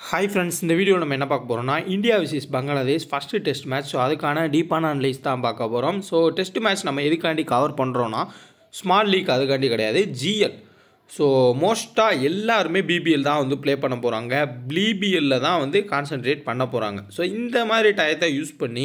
hi friends இந்த video நம்ம என்ன பார்க்க போகிறோம்னா India vs Bangladesh first test match so அதுக்கான டீப்பான அனலைஸ் தான் பார்க்க போகிறோம் ஸோ டெஸ்ட் மேட்ச் நம்ம எதுக்காண்டி கவர் பண்ணுறோன்னா ஸ்மால் லீக் அதுக்காண்டி கிடையாது ஜிஎல் ஸோ மோஸ்ட்டாக எல்லாருமே பிபிஎல் தான் வந்து ப்ளே பண்ண போகிறாங்க பிபிஎல்ல தான் வந்து கான்சென்ட்ரேட் பண்ண போகிறாங்க ஸோ இந்த மாதிரி டயத்தை யூஸ் பண்ணி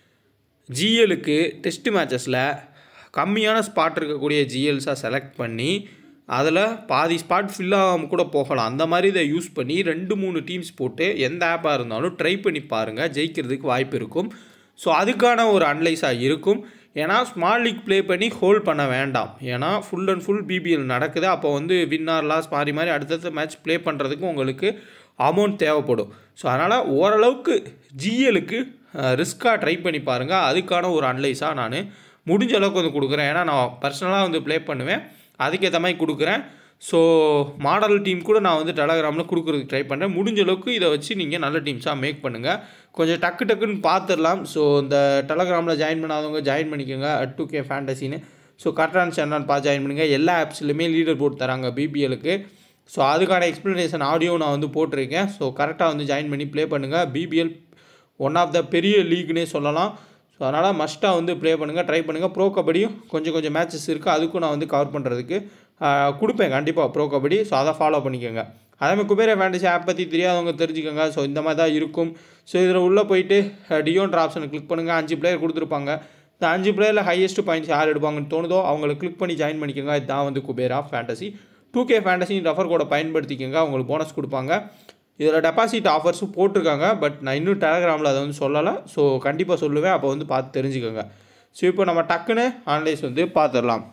ஜிஎலுக்கு டெஸ்ட் மேட்சஸில் கம்மியான ஸ்பாட் இருக்கக்கூடிய ஜிஎல்ஸாக செலக்ட் பண்ணி அதில் பாதி ஸ்பாட் ஃபில் ஆகாமல் கூட போகலாம் அந்த மாதிரி இதை யூஸ் பண்ணி ரெண்டு மூணு டீம்ஸ் போட்டு எந்த ஆப்பாக இருந்தாலும் ட்ரை பண்ணி பாருங்கள் ஜெயிக்கிறதுக்கு வாய்ப்பு இருக்கும் ஸோ அதுக்கான ஒரு அனலைஸாக இருக்கும் ஏன்னா ஸ்மால் லீக் ப்ளே பண்ணி ஹோல்ட் பண்ண வேண்டாம் ஏன்னா ஃபுல் அண்ட் ஃபுல் பிபிஎல் நடக்குது அப்போ வந்து வின்னர் லாஸ் மாறி மாதிரி அடுத்தடுத்த மேட்ச் ப்ளே பண்ணுறதுக்கு உங்களுக்கு அமௌண்ட் தேவைப்படும் ஸோ அதனால் ஓரளவுக்கு ஜிஎலுக்கு ரிஸ்க்காக ட்ரை பண்ணி பாருங்கள் அதுக்கான ஒரு அனலைஸாக நான் முடிஞ்ச அளவுக்கு வந்து கொடுக்குறேன் ஏன்னா நான் பர்சனலாக வந்து ப்ளே பண்ணுவேன் அதுக்கேற்ற மாதிரி கொடுக்குறேன் ஸோ மாடல் டீம் கூட நான் வந்து டெலகிராமில் கொடுக்குறதுக்கு ட்ரை பண்ணுறேன் முடிஞ்ச அளவுக்கு இதை வச்சு நீங்கள் நல்ல டீம்ஸாக மேக் பண்ணுங்கள் கொஞ்சம் டக்கு டக்குன்னு பார்த்துடலாம் ஸோ இந்த டெலகிராமில் ஜாயின் பண்ணாதவங்க ஜாயின் பண்ணிக்கோங்க டூ கே ஃபேண்டசின்னு ஸோ கரெக்டான சேனல் பார்த்து ஜாயின் பண்ணுங்கள் எல்லா ஆப்ஸ்லையுமே லீடர் போர்ட் தராங்க பிபிஎலுக்கு ஸோ அதுக்கான எக்ஸ்ப்ளனேஷன் ஆடியோ நான் வந்து போட்டிருக்கேன் ஸோ கரெக்டாக வந்து ஜாயின் பண்ணி ப்ளே பண்ணுங்கள் பிபிஎல் ஒன் ஆஃப் த பெரிய லீக்னே சொல்லலாம் ஸோ அதனால் மஸ்ட்டாக வந்து ப்ளே பண்ணுங்கள் ட்ரை பண்ணுங்கள் ப்ரோ கபடியும் கொஞ்சம் கொஞ்சம் மேட்சஸ் இருக்குது அதுக்கும் நான் வந்து கவர் பண்ணுறதுக்கு கொடுப்பேன் கண்டிப்பாக ப்ரோ கபடி ஸோ அதை ஃபாலோ பண்ணிக்கோங்க அதேமாதிரி குபேர ஃபேண்டசி ஆப் பற்றி தெரியாதவங்க தெரிஞ்சுக்கோங்க ஸோ இந்த மாதிரி தான் இருக்கும் ஸோ இதில் உள்ளே போயிட்டு டியோன்ற ஆப்ஷனை கிளிக் பண்ணுங்கள் அஞ்சு பிளேயர் கொடுத்துருப்பாங்க இந்த அஞ்சு பிளேயரில் ஹையஸ்ட் பாயிண்ட்ஸ் யார் எடுப்பாங்கன்னு தோணுதோ அவங்களை கிளிக் பண்ணி ஜாயின் பண்ணிக்கோங்க இதுதான் வந்து Kubera fantasy two K fantasy refer கோடை பயன்படுத்திக்கோங்க அவங்களுக்கு போனஸ் கொடுப்பாங்க இதில் டெபாசிட் ஆஃபர்ஸும் போட்டிருக்காங்க பட் நான் இன்னும் டெலகிராமில் அதை வந்து சொல்லலை ஸோ கண்டிப்பாக சொல்லுவேன் அப்போ வந்து பார்த்து தெரிஞ்சுக்கோங்க ஸோ இப்போ நம்ம டக்குன்னு ஆன்லைன்ஸ் வந்து பார்த்துடலாம்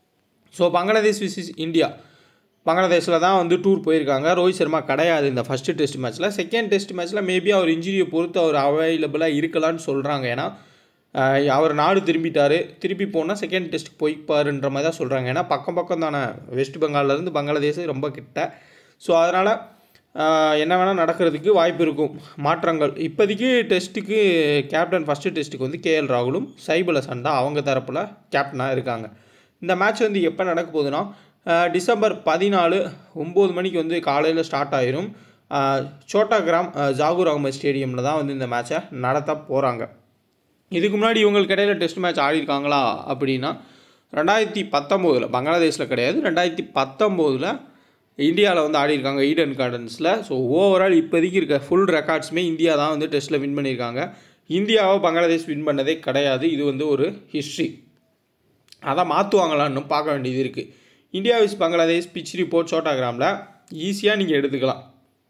ஸோ பங்களாதேஷ் விசிஸ் இந்தியா பங்களாதேஷில் தான் வந்து டூர் போயிருக்காங்க ரோஹித் சர்மா கிடையாது இந்த ஃபஸ்ட்டு டெஸ்ட் மேட்ச்சில் செகண்ட் டெஸ்ட் மேட்ச்சில் மேபி அவர் இன்ஜுரியை பொறுத்து அவர் அவைலபிளாக இருக்கலான்னு சொல்கிறாங்க ஏன்னா அவர் நாடு திரும்பிட்டார் திருப்பி போனால் செகண்ட் டெஸ்ட்டுக்கு போய்ப்பாருன்ற மாதிரி தான் சொல்கிறாங்க ஏன்னா பக்கம் பக்கம் தானே வெஸ்ட் பெங்கால்லேருந்து பங்களாதேஷ் ரொம்ப கிட்ட ஸோ அதனால் என்ன வேணால் நடக்கிறதுக்கு வாய்ப்பு இருக்கும் மாற்றங்கள் இப்போதைக்கு டெஸ்ட்டுக்கு கேப்டன் ஃபஸ்ட்டு டெஸ்ட்டுக்கு வந்து கேஎல் ராகுலும் சைபுல் சண்டா அவங்க தரப்பில் கேப்டனாக இருக்காங்க இந்த மேட்ச் வந்து எப்போ நடக்க போகுதுன்னா டிசம்பர் பதினாலு ஒம்பது மணிக்கு வந்து காலையில் ஸ்டார்ட் ஆயிரும் சோட்டா கிராம் ஜாகூர் அகமது ஸ்டேடியமில் தான் வந்து இந்த மேட்சை நடத்த போகிறாங்க இதுக்கு முன்னாடி இவங்களுக்கு இடையில டெஸ்ட் மேட்ச் ஆடிருக்காங்களா அப்படின்னா ரெண்டாயிரத்தி பத்தொம்போதில் பங்களாதேஷில் கிடையாது ரெண்டாயிரத்தி பத்தொம்போதில் இந்தியாவில் வந்து ஆடிருக்காங்க ஈடன் கார்டன்ஸில் ஸோ ஓவரால் இப்போதைக்கு இருக்க ஃபுல் ரெக்கார்ட்ஸுமே இந்தியா தான் வந்து டெஸ்ட்டில் வின் பண்ணியிருக்காங்க இந்தியாவை பங்களாதேஷ் வின் பண்ணதே கிடையாது இது வந்து ஒரு ஹிஸ்ட்ரி அதை மாற்றுவாங்களான்னு பார்க்க வேண்டியது இருக்குது India vs Bangladesh pitch report சோட்டாகிராமில் ஈஸியாக நீங்கள் எடுத்துக்கலாம்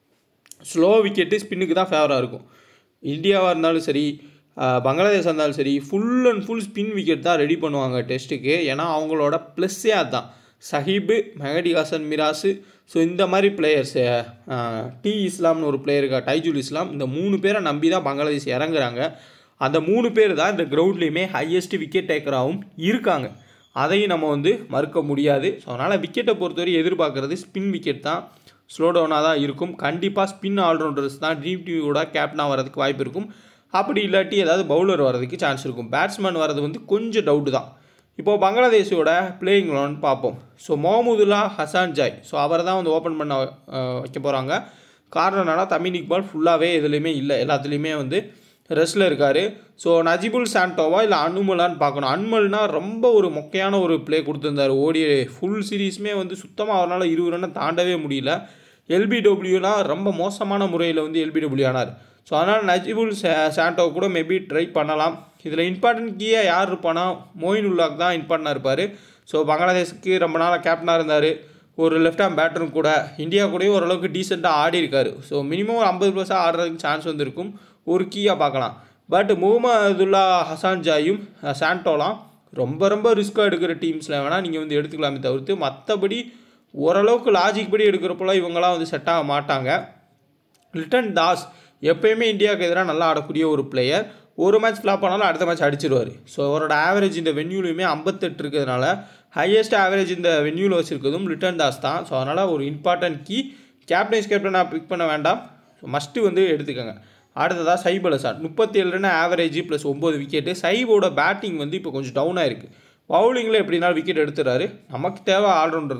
ஸ்லோ விக்கெட்டு ஸ்பின்னுக்கு தான் ஃபேவராக இருக்கும் இந்தியாவாக இருந்தாலும் சரி பங்களாதேஷாக இருந்தாலும் சரி full and full spin wicket தான் ரெடி பண்ணுவாங்க டெஸ்ட்டுக்கு ஏன்னா அவங்களோட ப்ளஸ்ஸே அதுதான் சஹீபு மெஹடி ஹாசன் மிராஸு ஸோ இந்த மாதிரி பிளேயர்ஸு டி இஸ்லாம்னு ஒரு பிளேயர் இருக்கா டைஜுல் இஸ்லாம் இந்த மூணு பேரை நம்பி தான் பங்களாதேஷ் இறங்குறாங்க அந்த மூணு பேர் தான் இந்த கிரவுண்ட்லேயுமே ஹையஸ்ட் விக்கெட் டேக்கராகவும் இருக்காங்க அதையும் நம்ம வந்து மறுக்க முடியாது ஸோ அதனால் விக்கெட்டை பொறுத்தவரை எதிர்பார்க்குறது ஸ்பின் விக்கெட் தான் ஸ்லோ டவுனாக தான் இருக்கும் கண்டிப்பாக ஸ்பின் ஆல்ரவுண்டர்ஸ் தான் ட்ரீம் டிவியோட கேப்டனாக வரதுக்கு வாய்ப்பு இருக்கும் அப்படி இல்லாட்டி ஏதாவது பவுலர் வரதுக்கு சான்ஸ் இருக்கும் பேட்ஸ்மேன் வரது வந்து கொஞ்சம் டவுட்டு தான் இப்போது பங்களாதேஷோட பிளேயிங் லோன் பார்ப்போம் ஸோ மொஹமுதுல்லா ஹசான் ஜாய் ஸோ அவர் தான் வந்து ஓப்பன் பண்ண வைக்க போகிறாங்க காரணம் என்னன்னா தமிழ் இக்பால் ஃபுல்லாகவே எதுலேயுமே இல்லை எல்லாத்துலேயுமே வந்து ரெஸ்ட்டில் இருக்கார் ஸோ நஜிபுல் சாண்டோவா இல்லை அனுமலான்னு பார்க்கணும் அன்மல்னா ரொம்ப ஒரு மொக்கையான ஒரு ப்ளே கொடுத்துருந்தார் ஓடி ஃபுல் சீரீஸுமே வந்து சுத்தமாக அவரால் இருபது ரன்னை தாண்டவே முடியல எல்பிடபிள்யூலாம் ரொம்ப மோசமான முறையில் வந்து எல்பிடபிள்யூ ஆனார் ஸோ அதனால் நஜிபுல் சாண்டோ கூட மேபி ட்ரை பண்ணலாம் இதில் இம்பார்ட்டன்ட் கீயாக யார் இருப்பானா மோயின் உல்லாக் தான் இம்பார்ட்டனாக இருப்பார் ஸோ பங்களாதேஷுக்கு ரொம்ப நாளாக கேப்டனாக இருந்தார் ஒரு லெஃப்ட் ஹேம் பேட்டரும் கூட இந்தியா கூடயும் ஓரளவுக்கு டீசெண்டாக ஆடி இருக்கார் ஸோ மினிமம் ஒரு ஐம்பது ப்ளஸாக ஆடுறதுக்கு சான்ஸ் வந்துருக்கும் ஒரு கீயாக பார்க்கலாம் பட் முகமதுல்லா ஹசான் ஜாயும் சாண்டோலாம் ரொம்ப ரொம்ப ரிஸ்க்காக எடுக்கிற டீம்ஸில் வேணால் நீங்கள் வந்து எடுத்துக்கலாமே தவிர்த்து மற்றபடி ஓரளவுக்கு லாஜிக் படி எடுக்கிறப்போலாம் இவங்களாம் வந்து செட் ஆக மாட்டாங்க லிட்டன் தாஸ் எப்பயுமே இந்தியாவுக்கு எதிராக நல்லா ஆடக்கூடிய ஒரு பிளேயர் ஒரு மேட்ச் ஃப்ளாப் ஆனாலும் அடுத்த மேட்ச் அடிச்சிருவார் ஸோ அவரோட ஆவரேஜ் இந்த வென்யூலையுமே ஐம்பத்தெட்டு இருக்கிறதுனால ஹையஸ்ட் ஆவரேஜ் இந்த வென்யூவில் வச்சுருக்கிறதும் லிட்டன் தாஸ் தான் ஸோ அதனால் ஒரு இம்பார்ட்டன்ட் கீ கேப்டன்ஸ் கேப்டனாக பிக் பண்ண வேண்டாம் மஸ்ட்டு வந்து எடுத்துக்கோங்க அடுத்ததாக சைப் அலசான் முப்பத்தி ஏழு ரன் ஆவரேஜ் ப்ளஸ் ஒம்பது விக்கெட்டு சைபோட பேட்டிங் வந்து இப்போ கொஞ்சம் டவுனாக இருக்குது பவுலிங்கில் எப்படினாலும் விக்கெட் எடுத்துறாரு நமக்கு தேவை ஆல்ரவுண்டர் தான்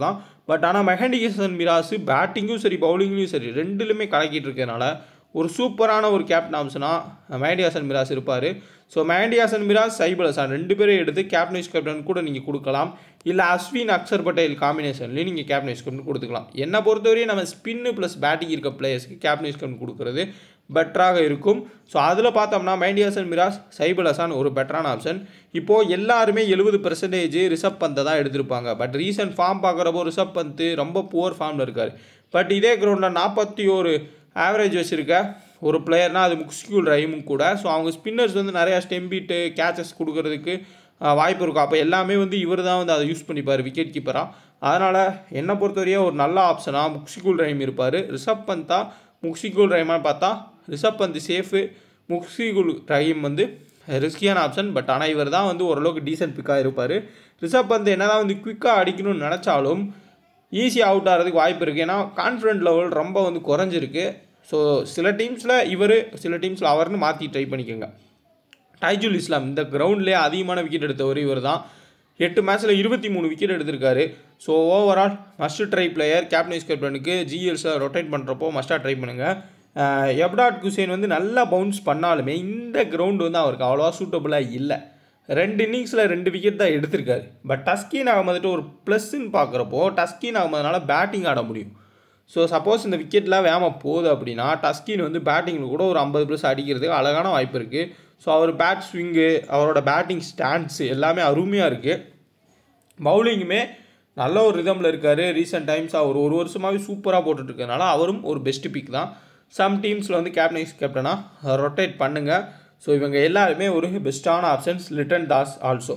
பட் ஆனால் மெஹண்டி ஹசன் மிராஸ் பேட்டிங்கும் சரி பவுலிங்லையும் சரி ரெண்டுலையுமே கலக்கிட்டு இருக்கனால ஒரு சூப்பரான ஒரு கேப்டன் ஆப்ஷனாக மெஹண்டி ஹசன் மிராஸ் இருப்பார் ஸோ மெஹண்டி ஹசன் மிராஸ் சைபல் ஹசான் ரெண்டு பேரும் எடுத்து கேப்டன் வைஸ் கேப்டன் கூட நீங்கள் கொடுக்கலாம் இல்லை அஸ்வின் அக்சர் பட்டேல் காம்பினேஷன்லேயும் நீங்கள் கேப்டன் வைஸ் கேப்டன் கொடுத்துக்கலாம் என்னை பொறுத்தவரையும் நம்ம ஸ்பின்னு ப்ளஸ் பேட்டிங் இருக்க பிளேயர்ஸ்க்கு கேப்டன் வைஸ் கேப்டன் கொடுக்குறது பெட்டராக இருக்கும் ஸோ அதில் பார்த்தோம்னா மெஹண்டி ஹசன் மிராஸ் சைபல் ஹசான் ஒரு பெட்டரான ஆப்ஷன் இப்போது எல்லாருமே எழுபது பர்சன்டேஜ் ரிஷப் பந்தை தான் எடுத்திருப்பாங்க பட் ரீசன்ட் ஃபார்ம் பார்க்குறப்போ ரிஷப் பந்த் ரொம்ப புவர் ஃபார்மில் இருக்கார் பட் இதே கிரவுண்டில் நாற்பத்தி ஒரு ஆவரேஜ் வச்சுருக்க ஒரு பிளேயர்னால் அது முக்ஸ்கியூல் ரஹீமும் கூட ஸோ அவங்க ஸ்பின்னர்ஸ் வந்து நிறையா ஸ்டெம்பிட்டு கேச்சஸ் கொடுக்கறதுக்கு ஆஹ், வாய்ப்பு இருக்கும் அப்போ எல்லாமே வந்து இவர் தான் வந்து அதை யூஸ் பண்ணிப்பார் விக்கெட் கீப்பராக அதனால் என்னை பொறுத்தவரையும் ஒரு நல்ல ஆப்ஷனாக முக்ஸிகுல் ரஹீம் இருப்பார் ரிஷப் பந்தா முக்ஸிகுல் ரஹீமாக பார்த்தா ரிஷப் பந்த் சேஃபு முக்ஸிகுல் ரஹீம் வந்து ரிஸ்கியான ஆப்ஷன் பட் ஆனால் இவர் தான் வந்து ஓரளவுக்கு டீசென்ட் பிக்காக இருப்பார் ரிஷப் பந்த் என்ன தான் வந்து குயிக்காக அடிக்கணும்னு நினச்சாலும் ஈஸியாக அவுட் ஆகிறதுக்கு வாய்ப்பு இருக்குது ஏன்னா கான்ஃபிடென்ட் லெவல் ரொம்ப வந்து குறைஞ்சிருக்கு ஸோ சில டீம்ஸில் இவர் சில டீம்ஸில் அவர்னு மாற்றி ட்ரை பண்ணிக்கோங்க டைஜுல் இஸ்லாம் இந்த கிரவுண்ட்லேயே அதிகமான விக்கெட் எடுத்தவர் இவர் தான் எட்டு மேட்ச்சில் இருபத்தி மூணு விக்கெட் எடுத்திருக்காரு so overall must try player captain vice கேப்டனுக்கு ஜிஎல்ஸை ரொட்டேட் பண்ணுறப்போ மஸ்ட்டாக ட்ரை பண்ணுங்கள் எப்டாட் குசேன் வந்து நல்லா பவுன்ஸ் பண்ணாலுமே இந்த கிரவுண்ட் வந்து அவருக்கு அவ்வளோவா சூட்டபுளாக இல்லை ரெண்டு இன்னிங்ஸில் ரெண்டு விக்கெட் தான் எடுத்திருக்காரு பட் டஸ்கின் அகமதுட்டு ஒரு ப்ளஸ்ன்னு பார்க்குறப்போ டஸ்கின் அகமதுனால பேட்டிங் ஆட முடியும் ஸோ சப்போஸ் இந்த விக்கெட்லாம் வேம போகுது அப்படின்னா டஸ்கின் வந்து பேட்டிங்கில் கூட ஒரு ஐம்பது ப்ளஸ் அடிக்கிறதுக்கு அழகான வாய்ப்பு இருக்குது ஸோ அவர் பேட் ஸ்விங்கு அவரோட பேட்டிங் ஸ்டாண்ட்ஸு எல்லாமே அருமையாக இருக்குது பவுலிங்குமே நல்ல ஒரு ரிதமில் இருக்கார் ரீசெண்ட் டைம்ஸ் அவர் ஒரு வருஷமாகவே சூப்பராக போட்டுட்ருக்கனால அவரும் ஒரு பெஸ்ட் பிக் தான் சம் டீம்ஸில் வந்து கேப்டன் வைஸ் கேப்டனாக ரொட்டேட் பண்ணுங்கள் ஸோ இவங்க எல்லாருமே ஒரு பெஸ்ட்டான ஆப்ஷன்ஸ் லிட்டன் தாஸ் ஆல்சோ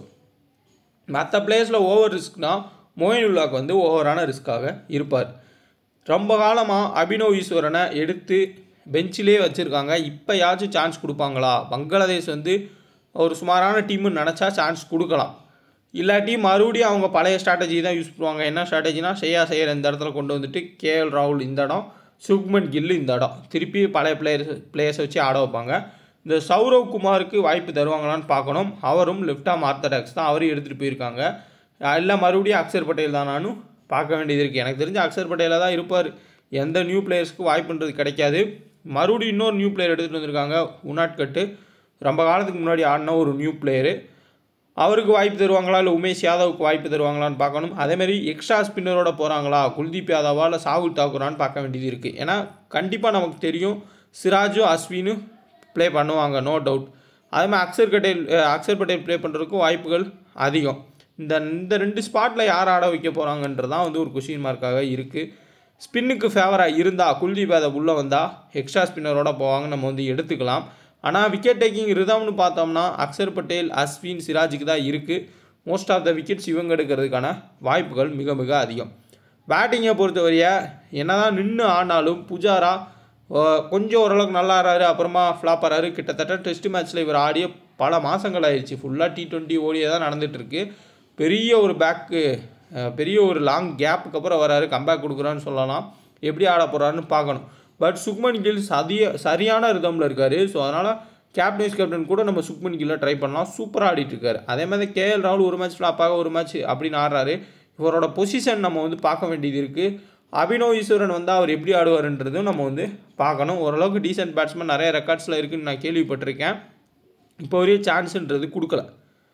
மற்ற பிளேயர்ஸில் ஓவர் ரிஸ்க்னா மோயினுல்லாக்கு வந்து ஓவரான ரிஸ்க்காக இருப்பார் ரொம்ப காலமாக அபினவ் ஈஸ்வரனை எடுத்து பெஞ்சிலே வச்சுருக்காங்க இப்போ யாச்சும் சான்ஸ் கொடுப்பாங்களா பங்களாதேஷ் வந்து ஒரு சுமாரான டீம்னு நினச்சா சான்ஸ் கொடுக்கலாம் இல்லாட்டி மறுபடியும் அவங்க பழைய ஸ்ட்ராட்டஜி தான் யூஸ் பண்ணுவாங்க என்ன ஸ்ட்ராட்டஜினா ஷெய்யா செய்யற இந்த இடத்துல கொண்டு வந்துட்டு கேஎல் ராகுல் இந்த இடம் சுக்மன் கில் இந்த இடம் திருப்பி பழைய பிளேயர்ஸ் பிளேயர்ஸை வச்சு ஆட வைப்பாங்க இந்த சௌரவ் குமாருக்கு வாய்ப்பு தருவாங்களான்னு பார்க்கணும் அவரும் லெஃப்ட் ஆம் ஆர்த்தடாக்ஸ் தான் அவரும் எடுத்துகிட்டு போயிருக்காங்க இல்லை மறுபடியும் அக்ஷர் பட்டேல் தானானும் பார்க்க வேண்டியது இருக்குது எனக்கு தெரிஞ்ச அக்ஷர் பட்டேலாக தான் இருப்பார் எந்த நியூ பிளேயர்ஸ்க்கு வாய்ப்புன்றது கிடைக்காது மறுபடியும் இன்னொரு நியூ பிளேயர் எடுத்துகிட்டு வந்திருக்காங்க உனாட் கட்டு ரொம்ப காலத்துக்கு முன்னாடி ஆடின ஒரு நியூ பிளேயரு அவருக்கு வாய்ப்பு தருவாங்களா இல்லை உமேஷ் யாதவுக்கு வாய்ப்பு தருவாங்களான்னு பார்க்கணும் அதேமாதிரி எக்ஸ்ட்ரா ஸ்பின்னரோட போகிறாங்களா குல்தீப் யாதவா இல்லை சாகுல் தாக்கூரான்னு பார்க்க வேண்டியது இருக்குது ஏன்னா கண்டிப்பாக நமக்கு தெரியும் சிராஜும் அஸ்வினும் ப்ளே பண்ணுவாங்க நோ டவுட் அதேமாதிரி அக்ஷர் பட்டேல் அஹ், அக்ஷர் பட்டேல் ப்ளே பண்ணுறதுக்கும் வாய்ப்புகள் அதிகம் இந்த இந்த ரெண்டு ஸ்பாட்டில் யார் ஆட வைக்க போகிறாங்கன்றது தான் வந்து ஒரு கொஷின் மார்க்காக இருக்குது ஸ்பின்னுக்கு ஃபேவராக இருந்தால் குல்தீப் யாதவ் உள்ளே வந்தால் எக்ஸ்ட்ரா ஸ்பின்னரோட போவாங்க நம்ம வந்து எடுத்துக்கலாம் ஆனால் விக்கெட் டேக்கிங் ரிதம்னு பார்த்தோம்னா அக்ஷர் பட்டேல் அஸ்வின் சிராஜுக்கு தான் இருக்குது மோஸ்ட் ஆஃப் த விக்கெட்ஸ் இவங்க எடுக்கிறதுக்கான வாய்ப்புகள் மிக மிக அதிகம் பேட்டிங்கை பொறுத்தவரைய என்னதான் நின்று ஆனாலும் புஜாரா அஹ், கொஞ்சம் ஓரளவுக்கு நல்லா ஆறாரு அப்புறமா ஃப்ளாப் ஆறாரு கிட்டத்தட்ட டெஸ்ட் மேட்ச்சில் இவர் ஆடிய பல மாதங்கள் ஆயிடுச்சு ஃபுல்லாக டி டுவெண்ட்டி ஓடியே தான் நடந்துகிட்ருக்கு பெரிய ஒரு பேக்கு பெரிய ஒரு லாங் கேப்புக்கு அப்புறம் வராரு கம்பேக் கொடுக்குறான்னு சொல்லலாம் எப்படி ஆட போகிறாருன்னு பார்க்கணும் பட் சுக்மன் கில் சதிய சரியான ரிதமில் இருக்கார் ஸோ அதனால் கேப்டன் வைஸ் கேப்டன் கூட நம்ம சுக்மன் கில்ல ட்ரை பண்ணலாம் சூப்பராக ஆடிட்டு இருக்காரு அதே மாதிரி கேஎல் ராகுல் ஒரு மேட்ச் ஃப்ளாப்பாக ஒரு மேட்ச் அப்படின்னு ஆடுறாரு இவரோட பொசிஷன் நம்ம வந்து பார்க்க வேண்டியது இருக்குது அபினவ் ஈஸ்வரன் வந்து அவர் எப்படி ஆடுவாருன்றதும் நம்ம வந்து பார்க்கணும் ஓரளவுக்கு டீசென்ட் பேட்ஸ்மேன் நிறைய ரெக்கார்ட்ஸில் இருக்குன்னு நான் கேள்விப்பட்டிருக்கேன் இப்போ வரையும் சான்ஸுன்றது கொடுக்கல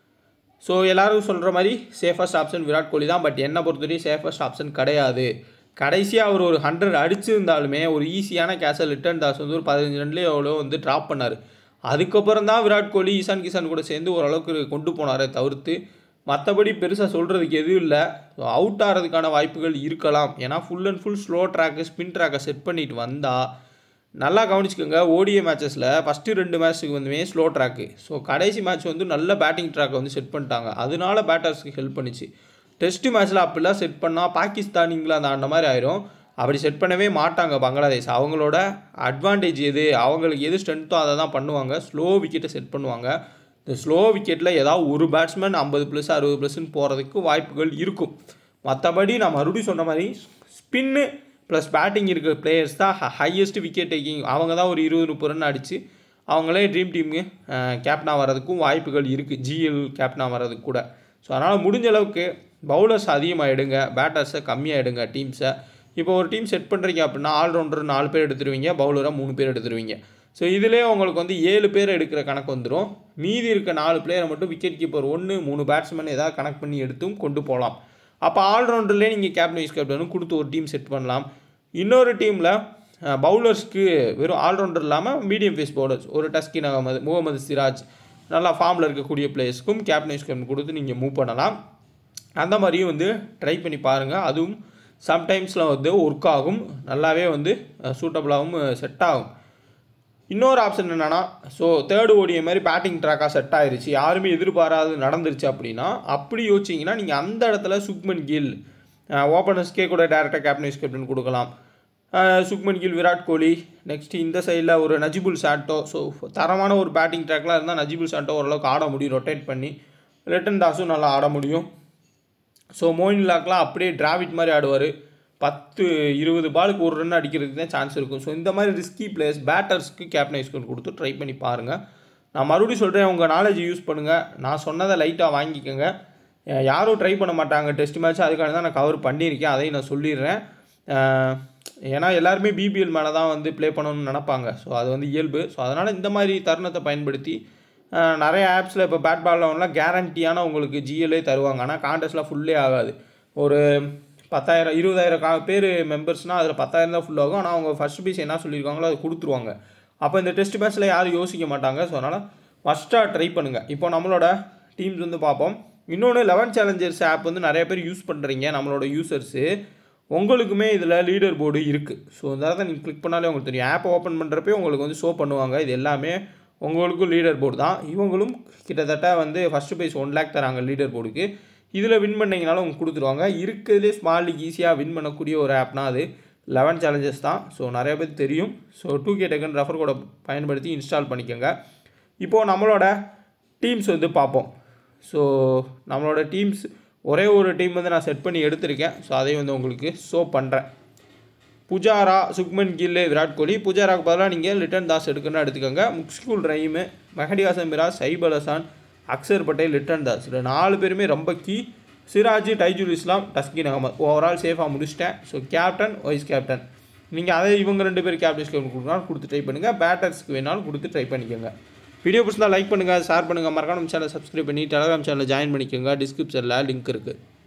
ஸோ எல்லாரும் சொல்கிற மாதிரி சேஃபஸ்ட் ஆப்ஷன் விராட் கோலி தான் பட் என்னை பொறுத்தவரையும் சேஃபஸ்ட் ஆப்ஷன் கிடையாது கடைசியாக அவர் ஒரு ஹண்ட்ரட் அடிச்சிருந்தாலுமே ஒரு ஈஸியான கேஷை லிட்டன் தாஸ் வந்து ஒரு பதினஞ்சு ரன்லேயே எவ்வளோ வந்து ட்ராப் பண்ணார் அதுக்கப்புறம் தான் விராட் கோலி ஈசான் கிசான் கூட சேர்ந்து ஓரளவுக்கு கொண்டு போனாரே தவிர்த்து மற்றபடி பெருசாக சொல்கிறதுக்கு எதுவும் இல்லை ஸோ அவுட் ஆகிறதுக்கான வாய்ப்புகள் இருக்கலாம் ஏன்னா full and full slow track spin ட்ராக்கை செட் பண்ணிட்டு வந்தால் நல்லா கவனிச்சுக்கோங்க ஓடிஏ மேட்சஸில் ஃபஸ்ட்டு ரெண்டு மேட்ச்சுக்கு வந்துமே ஸ்லோ ட்ராக்கு ஸோ கடைசி மேட்ச் வந்து நல்ல பேட்டிங் ட்ராக்கை வந்து செட் பண்ணிட்டாங்க அதனால பேட்டர்ஸ்க்கு ஹெல்ப் பண்ணிச்சு டெஸ்ட் மேட்ச்சில் அப்படிலாம் செட் பண்ணால் பாகிஸ்தான் இங்கிலாந்து அந்த மாதிரி ஆயிரும் அப்படி செட் பண்ணவே மாட்டாங்க பங்களாதேஷ் அவங்களோட அட்வான்டேஜ் எது அவங்களுக்கு எது ஸ்ட்ரென்த்தோ அதை தான் பண்ணுவாங்க ஸ்லோ விக்கெட்டை செட் பண்ணுவாங்க இந்த ஸ்லோ விக்கெட்டில் ஏதாவது ஒரு பேட்ஸ்மேன் ஐம்பது ப்ளஸ் அறுபது ப்ளஸ்ன்னு போகிறதுக்கு வாய்ப்புகள் இருக்கும் மற்றபடி நான் மறுபடியும் சொன்ன மாதிரி ஸ்பின்னு ப்ளஸ் பேட்டிங் இருக்கிற பிளேயர்ஸ் தான் ஹையஸ்ட் விக்கெட் டேக்கிங் அவங்க தான் ஒரு இருபது முப்பது ரன் அடித்து அவங்களே ட்ரீம் டீமுக்கு கேப்டனாக வர்றதுக்கும் வாய்ப்புகள் இருக்குது ஜிஎல் கேப்டனாக வர்றதுக்கு கூட ஸோ அதனால் முடிஞ்ச அளவுக்கு பவுலர்ஸ் அதிகமாக எடுங்க பேட்டர்ஸை கம்மியாக எடுங்க டீம்ஸை இப்போ ஒரு டீம் செட் பண்ணுறீங்க அப்படின்னா ஆல்ரவுண்டர் நாலு பேர் எடுத்துருவீங்க பவுலராக மூணு பேர் எடுத்துருவீங்க ஸோ இதிலே உங்களுக்கு வந்து ஏழு பேர் எடுக்கிற கணக்கு வந்துடும் மீதி இருக்க நாலு பிளேயரை மட்டும் விக்கெட் கீப்பர் ஒன்று மூணு பேட்ஸ்மேன் ஏதாவது கனெக்ட் பண்ணி எடுத்தும் கொண்டு போகலாம் அப்போ ஆல்ரவுண்டர்லேயே நீங்கள் கேப்டன் வைஸ் கேப்டனும் கொடுத்து ஒரு டீம் செட் பண்ணலாம் இன்னொரு டீமில் பவுலர்ஸ்க்கு வெறும் ஆல்ரவுண்டர் இல்லாமல் மீடியம் ஃபேஸ் பவுலர்ஸ் ஒரு டஸ்கின் அகமது முகமது சிராஜ் நல்லா ஃபார்மில் இருக்கக்கூடிய பிளேயர்ஸ்க்கும் கேப்டன் வைஸ் கேப்டன் கொடுத்து நீங்கள் மூவ் பண்ணலாம் அந்த மாதிரியும் வந்து ட்ரை பண்ணி பாருங்கள் அதுவும் சம்டைம்ஸில் வந்து ஒர்க் ஆகும் நல்லாவே வந்து சூட்டபுளாகவும் செட் ஆகும் இன்னொரு ஆப்ஷன் என்னென்னா ஸோ தேர்டு ஓடிய மாதிரி பேட்டிங் ட்ராக்காக செட் ஆயிருச்சு யாருமே எதிர்பாராது நடந்துருச்சு அப்படின்னா அப்படி யோசிச்சிங்கன்னா நீங்கள் அந்த இடத்துல சுக்மன் கில் ஓப்பனர்ஸ்க்கே கூட டேரெக்டாக கேப்டன் வைஸ் கேப்டன் கொடுக்கலாம் அஹ் சுக்மன் கில் விராட் கோலி நெக்ஸ்ட் இந்த சைடில் ஒரு நஜிபுல் சாண்டோ ஸோ தரமான ஒரு பேட்டிங் ட்ராக்லாம் இருந்தால் நஜிபுல் சாண்டோ ஓரளவுக்கு ஆட முடியும் ரொட்டேட் பண்ணி ரிட்டன் தாஸும் நல்லா ஆட முடியும் ஸோ மோயின் லாக்லாம் அப்படியே டிராவிட் மாதிரி ஆடுவார் பத்து இருபது பாலுக்கு ஒரு ரன் அடிக்கிறதுக்கு தான் சான்ஸ் இருக்கும் ஸோ இந்த மாதிரி ரிஸ்கி பிளேயர்ஸ் பேட்டர்ஸ்க்கு கேப்டன் வைஸ் கேப்டன் கொடுத்து ட்ரை பண்ணி பாருங்கள் நான் மறுபடியும் சொல்கிறேன் உங்கள் நாலேஜ் யூஸ் பண்ணுங்கள் நான் சொன்னதை லைட்டாக வாங்கிக்கோங்க அஹ் யாரும் ட்ரை பண்ண மாட்டாங்க டெஸ்ட் மேட்ச் அதுக்காக தான் நான் கவர் பண்ணியிருக்கேன் அதையும் நான் சொல்லிடுறேன் அஹ் ஏன்னா எல்லாருமே பிபிஎல் மேலே தான் வந்து ப்ளே பண்ணணும்னு நினப்பாங்க ஸோ அது வந்து இயல்பு ஸோ அதனால் இந்த மாதிரி தருணத்தை பயன்படுத்தி அஹ் நிறைய ஆப்ஸில் இப்போ பேட் பால் லெவன்லாம் கேரண்டியான உங்களுக்கு ஜிஎல்ஏ தருவாங்க ஆனால் கான்டெஸ்ட்லாம் ஃபுல்லே ஆகாது ஒரு பத்தாயிரம் இருபதாயிரம் கா பேர் மெம்பர்ஸ்னால் அதில் பத்தாயிரம் தான் ஃபுல் ஆகும் ஆனால் அவங்க ஃபஸ்ட் பீஸ் என்ன சொல்லியிருக்காங்களோ அதை கொடுத்துருவாங்க அப்போ இந்த டெஸ்ட் மேட்ச்சில் யாரும் யோசிக்க மாட்டாங்க ஸோ அதனால் ஃபஸ்ட்டாக ட்ரை பண்ணுங்கள் இப்போ நம்மளோட டீம்ஸ் வந்து பார்ப்போம் இன்னொன்று லெவன் சேலஞ்சர்ஸ் ஆப் வந்து நிறைய பேர் யூஸ் பண்ணுறீங்க நம்மளோட யூசர்ஸு உங்களுக்குமே இதில் லீடர் போர்டு இருக்குது ஸோ இந்த இடத்த நீங்கள் கிளிக் பண்ணாலே உங்களுக்கு தெரியும் ஆப் ஓப்பன் பண்ணுறப்பே உங்களுக்கு வந்து ஷோ பண்ணுவாங்க இது எல்லாமே உங்களுக்கும் லீடர் போர்டு தான் இவங்களும் கிட்டத்தட்ட வந்து ஃபஸ்ட்டு ப்ரைஸ் ஒன் லேக் தராங்க லீடர் போர்டுக்கு இதில் வின் பண்ணீங்கனாலும் உங்களுக்கு கொடுத்துருவாங்க இருக்கிறதுலே ஸ்மால் லீக் ஈஸியாக வின் பண்ணக்கூடிய ஒரு ஆப்னா அது லெவன் சேலஞ்சஸ் தான் ஸோ நிறைய பேர் தெரியும் so two K Deccan refer கோடை பயன்படுத்தி இன்ஸ்டால் பண்ணிக்கோங்க இப்போது நம்மளோட டீம்ஸ் வந்து பார்ப்போம் ஸோ நம்மளோட டீம்ஸ் ஒரே ஒரு டீம் வந்து நான் செட் பண்ணி எடுத்திருக்கேன் ஸோ அதையும் வந்து உங்களுக்கு ஷோ பண்ணுறேன் புஜாரா சுக்மன் கில்லு விராட் கோலி புஜாராக்கு பதிலாக நீங்கள் லிட்டன் தாஸ் எடுக்கணும்னு எடுத்துக்கோங்க முக்ஸ்கூல் ரஹீமு மெஹடி ஹாசன் மிராஸ் சைப் அலசான் அக்சர் பட்டேல் லிட்டன் தாஸ் இந்த நாலு பேருமே ரொம்ப கீ சிராஜ் டைஜுல் இஸ்லாம் டஸ்கின் அகமது ஓவரால் சேஃபாக முடிச்சிட்டேன் ஸோ கேப்டன் வைஸ் கேப்டன் நீங்கள் அதே இவங்க ரெண்டு பேர் கேப்டன் கேப்டன் கொடுக்கணும் கொடுத்து ட்ரை பண்ணுங்கள் பேட்டர்ஸ்க்கு வேணாலும் கொடுத்து ட்ரை பண்ணிக்கோங்க வீடியோ பிடிச்சிருந்தா லைக் பண்ணுங்கள் ஷேர் பண்ணுங்கள் மறக்காம சேனல் சப்ஸ்கிரைப் பண்ணி டெலகிராம் சேனலில் ஜாயின் பண்ணிக்கோங்க டிஸ்கிரிப்ஷனில் லிங்க் இருக்குது